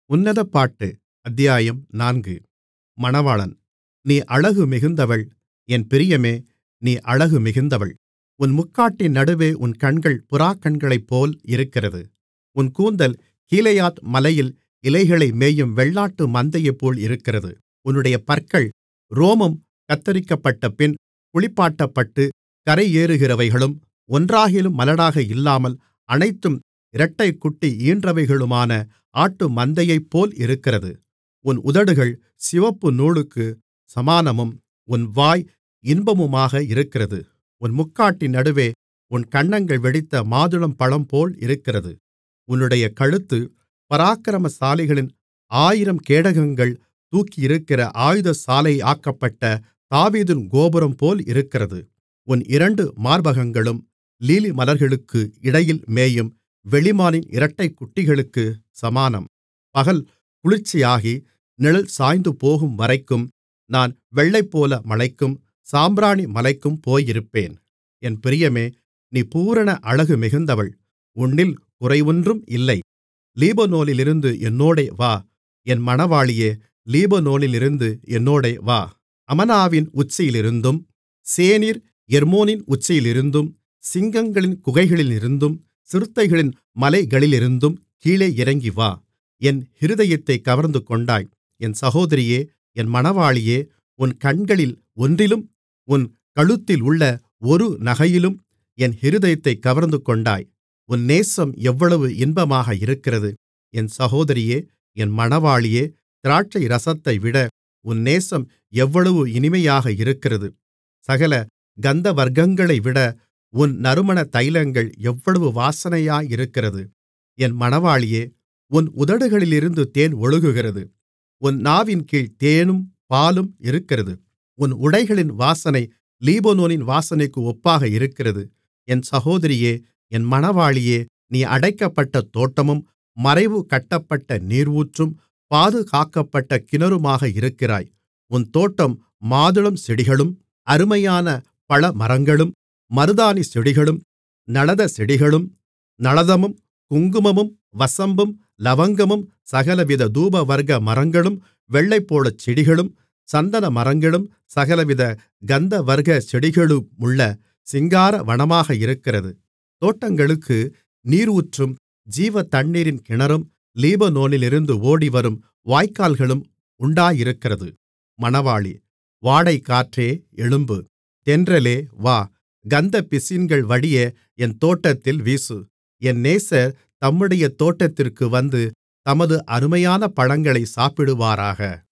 உன்னதப்பாட்டு அத்தியாயம் நான்கு மணவாளன் நீ அழகு மிகுந்தவள் என் பிரியமே நீ அழகு மிகுந்தவள் உன் முக்காட்டின் நடுவே உன் கண்கள் புறாக்கண்களைப்போல் இருக்கிறது உன் கூந்தல் கீலேயாத் மலையில் இலைகளை மேயும் வெள்ளாட்டு மந்தையைப்போல் இருக்கிறது உன்னுடைய பற்கள் ரோமம் கத்தரிக்கப்பட்டபின் குளிப்பாட்டப்பட்டு கரையேறுகிறவைகளும் ஒன்றாகிலும் மலடாக இல்லாமல் அனைத்தும் இரட்டைக்குட்டி ஈன்றவைகளுமான ஆட்டுமந்தையைப்போல் இருக்கிறது உன் உதடுகள் சிவப்பு நூலுக்குச் சமானமும் உன் வாய் இன்பமுமாக இருக்கிறது உன் முக்காட்டின் நடுவே உன் கன்னங்கள் வெடித்த மாதுளம்பழம்போல் இருக்கிறது உன்னுடைய கழுத்து பராக்கிரமசாலிகளின் ஆயிரம் கேடகங்கள் தூக்கியிருக்கிற ஆயுதசாலையாக்கப்பட்ட தாவீதின் கோபுரம்போல் இருக்கிறது உன் இரண்டு மார்பகங்களும் லீலிமலர்களுக்கு இடையில் மேயும் வெளிமானின் இரட்டைக்குட்டிகளுக்குச் சமானம் பகல் குளிர்ச்சியாகி நிழல் சாய்ந்துபோகும்வரைக்கும் நான் வெள்ளைப்போள மலைக்கும் சாம்பிராணி மலைக்கும் போயிருப்பேன் என் பிரியமே நீ பூரண அழகு மிகுந்தவள் உன்னில் குறையொன்றும் இல்லை லீபனோனிலிருந்து என்னோடே வா என் மணவாளியே லீபனோனிலிருந்து என்னோடே வா அமனாவின் உச்சியிலிருந்தும் சேனீர் எர்மோனின் உச்சியிலிருந்தும் சிங்கங்களின் குகைகளிலிருந்தும் சிறுத்தைகளின் மலைகளிலிருந்தும் கீழே இறங்கி வா என் இருதயத்தைக் கவர்ந்துகொண்டாய் என் சகோதரியே என் மணவாளியே உன் கண்களில் ஒன்றிலும் உன் கழுத்திலுள்ள ஒரு நகையிலும் என் இருதயத்தைக் கவர்ந்துகொண்டாய் உன் நேசம் எவ்வளவு இன்பமாக இருக்கிறது என் சகோதரியே என் மணவாளியே திராட்சைரசத்தைவிட உன் நேசம் எவ்வளவு இனிமையாக இருக்கிறது சகல கந்தவர்க்கங்களைவிட உன் நறுமண தைலங்கள் எவ்வளவு வாசனையாயிருக்கிறது என் மணவாளியே உன் உதடுகளிலிருந்து தேன் ஒழுகுகிறது உன் நாவின்கீழ் தேனும் பாலும் இருக்கிறது உன் உடைகளின் வாசனை லீபனோனின் வாசனைக்கு ஒப்பாக இருக்கிறது என் சகோதரியே என் மணவாளியே நீ அடைக்கப்பட்ட தோட்டமும் மறைவு கட்டப்பட்ட நீரூற்றும் பாதுகாக்கப்பட்ட கிணறுமாக இருக்கிறாய் உன் தோட்டம் மாதுளம் செடிகளும் அருமையான பழமரங்களும் மருதாணி செடிகளும் நளத செடிகளும் நளதமும் குங்குமமும் வசம்பும் லவங்கமும் சகலவித தூபவர்க்க மரங்களும் வெள்ளைப்போளச் செடிகளும் சந்தனமரங்களும் சகலவித கந்தவர்க்க செடிகளுமுள்ள சிங்கார வனமாக இருக்கிறது தோட்டங்களுக்கு நீரூற்றும் ஜீவதண்ணீரின் கிணறும் லீபனோனிலிருந்து ஓடிவரும் வாய்க்கால்களும் உண்டாயிருக்கிறது மணவாளி வாடைக்காற்றே எழும்பு தென்றலே வா கந்தப்பிசின்கள் வடிய என் தோட்டத்தில் வீசு என் நேசர் தம்முடைய தோட்டத்திற்கு வந்து தமது அருமையான பழங்களை சாப்பிடுவாராக